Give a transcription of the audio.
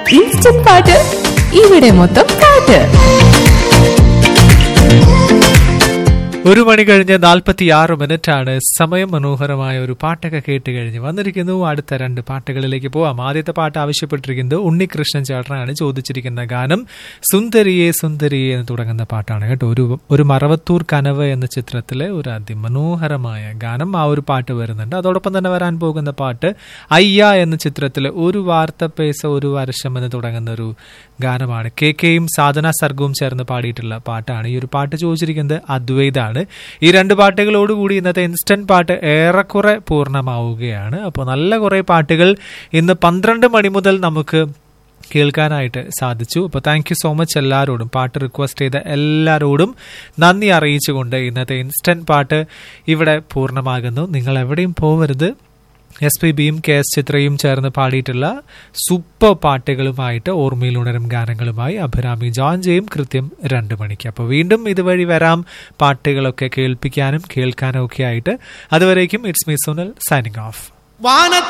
instant പാട്ട് ഇവിടെ മൊത്തം പാട്ട് ഒരു മണി കഴിഞ്ഞ് നാൽപ്പത്തിയാറ് മിനിറ്റ് ആണ് സമയം മനോഹരമായ ഒരു പാട്ടൊക്കെ കേട്ട് കഴിഞ്ഞ് വന്നിരിക്കുന്നു അടുത്ത രണ്ട് പാട്ടുകളിലേക്ക് പോവാം ആദ്യത്തെ പാട്ട് ആവശ്യപ്പെട്ടിരിക്കുന്നത് ഉണ്ണികൃഷ്ണൻ ചേട്ടനാണ് ചോദിച്ചിരിക്കുന്ന ഗാനം സുന്ദരിയെ സുന്ദരിയെ എന്ന് തുടങ്ങുന്ന പാട്ടാണ് കേട്ടോ ഒരു ഒരു മറവത്തൂർ കനവ് എന്ന ചിത്രത്തിലെ ഒരു അതിമനോഹരമായ ഗാനം ആ ഒരു പാട്ട് വരുന്നുണ്ട് അതോടൊപ്പം തന്നെ വരാൻ പോകുന്ന പാട്ട് അയ്യ എന്ന ചിത്രത്തിലെ ഒരു വാർത്ത പേസ ഒരു വർഷം എന്ന് തുടങ്ങുന്ന ഒരു ഗാനമാണ് കെ കെയും സാധന സർഗവും ചേർന്ന് പാടിയിട്ടുള്ള പാട്ടാണ് ഈ ഒരു പാട്ട് ചോദിച്ചിരിക്കുന്നത് അദ്വൈതാണ് ഈ രണ്ട് പാട്ടുകളോടുകൂടി ഇന്നത്തെ ഇൻസ്റ്റന്റ് പാട്ട് ഏറെക്കുറെ പൂർണ്ണമാവുകയാണ് അപ്പോൾ നല്ല കുറേ പാട്ടുകൾ ഇന്ന് പന്ത്രണ്ട് മണി മുതൽ നമുക്ക് കേൾക്കാനായിട്ട് സാധിച്ചു അപ്പോൾ താങ്ക് യു സോ മച്ച് എല്ലാവരോടും പാട്ട് റിക്വസ്റ്റ് ചെയ്ത എല്ലാവരോടും നന്ദി അറിയിച്ചുകൊണ്ട് ഇന്നത്തെ ഇൻസ്റ്റന്റ് പാട്ട് ഇവിടെ പൂർണ്ണമാകുന്നു നിങ്ങൾ എവിടെയും പോവരുത് എസ് പി ബിയും കെ എസ് ചിത്രയും ചേർന്ന് പാടിയിട്ടുള്ള സൂപ്പർ പാട്ടുകളുമായിട്ട് ഓർമ്മയിൽ ഉണരും ഗാനങ്ങളുമായി അഭിരാമി ജോൺ ചെയ്യും കൃത്യം രണ്ട് മണിക്ക് അപ്പോൾ വീണ്ടും ഇതുവഴി വരാം പാട്ടുകളൊക്കെ കേൾപ്പിക്കാനും കേൾക്കാനും ഒക്കെ ആയിട്ട് അതുവരേക്കും ഇറ്റ്സ് മീ സുനൽ സൈനിങ് ഓഫ്